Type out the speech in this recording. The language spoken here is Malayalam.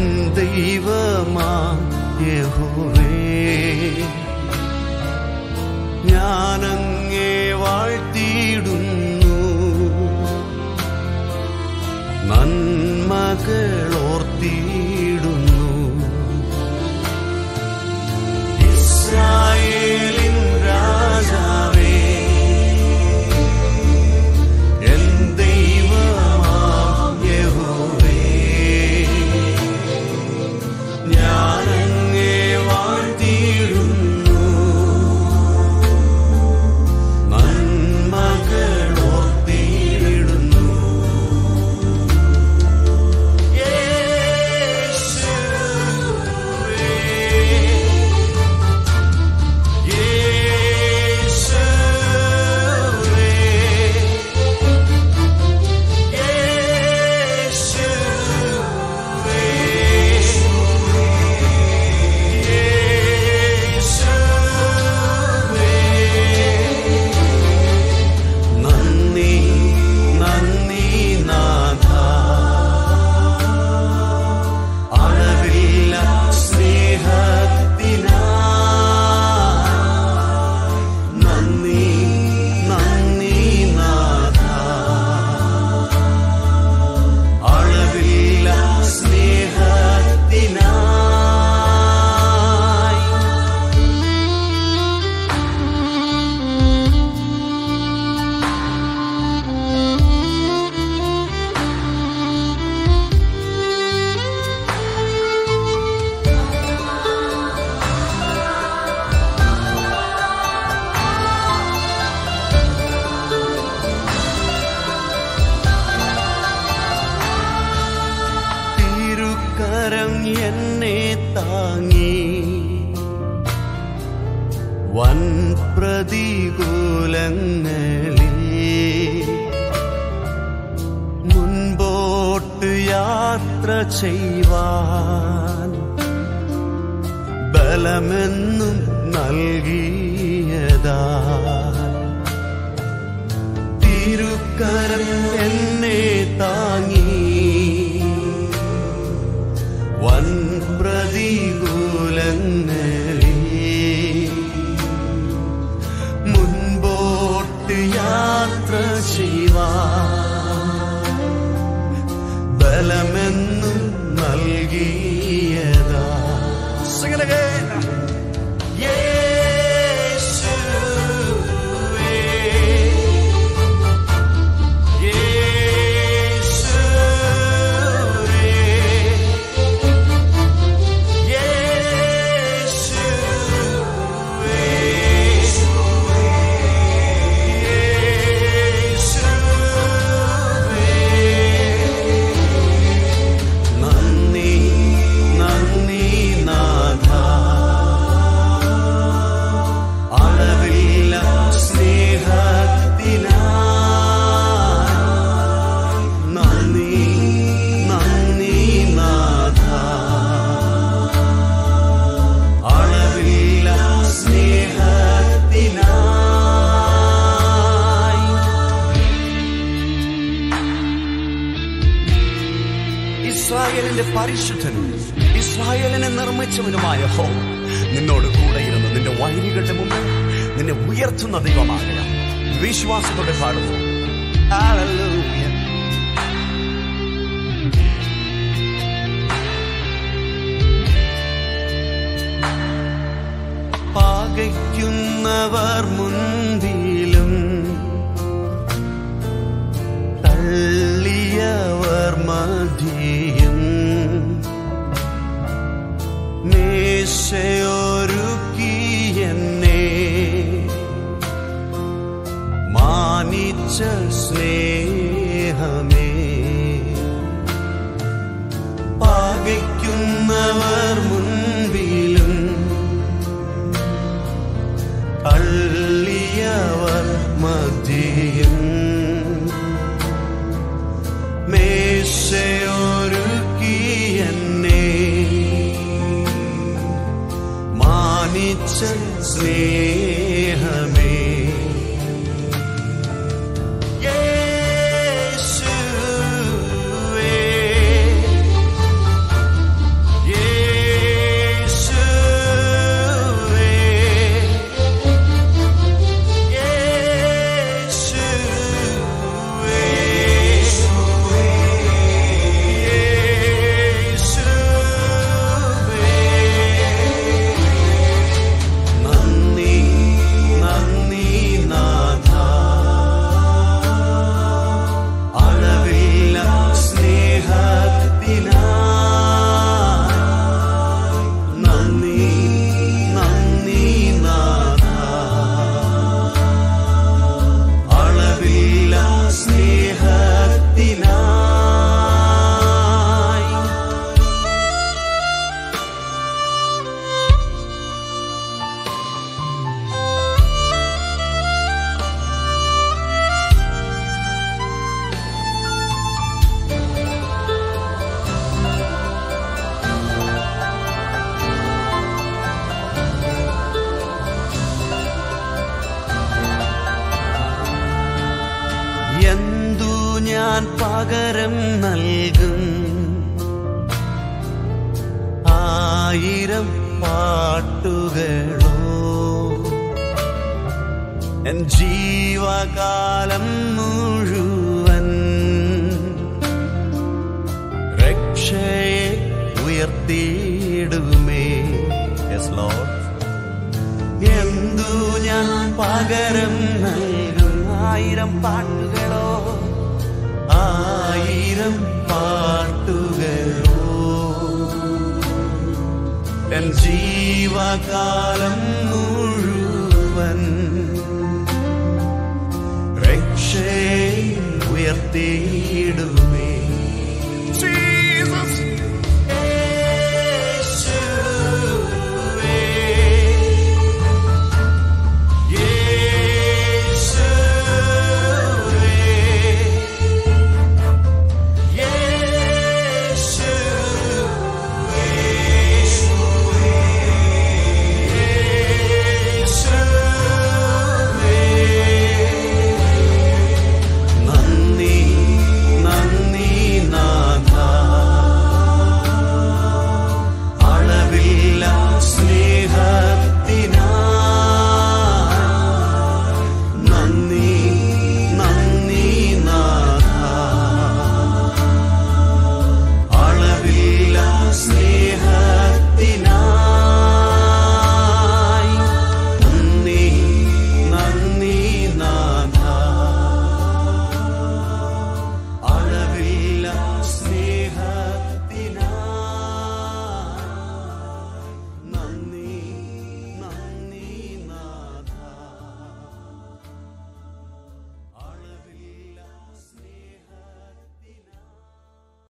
ദൈവമാം യഹോവേ ഞാനങ്ങേ വാഴ്ത്തിയിടുന്നു നന്മകളോർത്തിയിടുന്നു ഇസ്രായേലിൻ രാജാവേ എൻ ദൈവമാം യഹോവേ ഞാനങ്ങേ വാഴ്ത്തിയിടുന്നു നന്മകളോർത്തിയിടുന്നു നന്ദി നന്ദി നാഥ അളവില്ല സ്നേഹത്തിനാ നന്ദി നന്ദി നാഥ അളവില്ല സ്നേഹത്തിനായി തിരുക്കരം എന്നെ താങ്ങി വൻ പ്രതികൂലങ്ങളിൽ മുൻപോട്ട് യാത്ര ചെയ്യുവാൻ ബലമെന്നും നൽകിയതാ തിരുക്കരം എന്നെ താങ്ങി വൻ പ്രതികൂലങ്ങളിൽ മുൻപോട്ട് യാത്ര ചെയ്യുവാൻ ബലമെന്നും നൽകിയതാ Sing it again. യേശുവേ, യേശുവേ, നന്ദി നന്ദി നാഥ അളവില്ല സ്നേഹത്തിനാ നന്ദി നന്ദി നാഥ അളവില്ല സ്നേഹത്തിനായി ഇസ്രായേലിന്റെ പരിശുദ്ധനും ഇസ്രായേലിനെ നിർമ്മിച്ചവനുമായ ഹോ നിന്നോട് കൂടെയിരുന്ന് നിന്റെ വൈരികളുടെ മുമ്പിൽ നിന്നെ ഉയർത്തുന്ന ദൈവമാകുക വിശ്വാസത്തോടെ പാടുന്നു Hallelujah. പാകയ്ക്കുന്നവർ മുൻപിലും തള്ളിയവർ മധ്യയും മേശയൊരുക്കി എന്നെ മാനിച്ച സ്നേഹമേ പാകയ്ക്കുന്നവർ മുൻപിലും തള്ളിയവർ മധ്യയും മേശയൊരുക്കി എന്നെ മാനിച്ച സ്നേഹമേ യേശുവേ പകരം നൽകും ആയിരം പാട്ടുകളോ എൻ ജീവകാലം മുഴുവൻ രക്ഷയെ ഉയർത്തിയിടുമേ യെസ് ലോർഡ് എന്തു ഞാൻ പകരം നൽകും ആയിരം പാട്ടുകളോ ആയിരം പാട്ടുകളോ എൻ ജീവകാലം മുഴുവൻ രക്ഷയെ ഉയർത്തി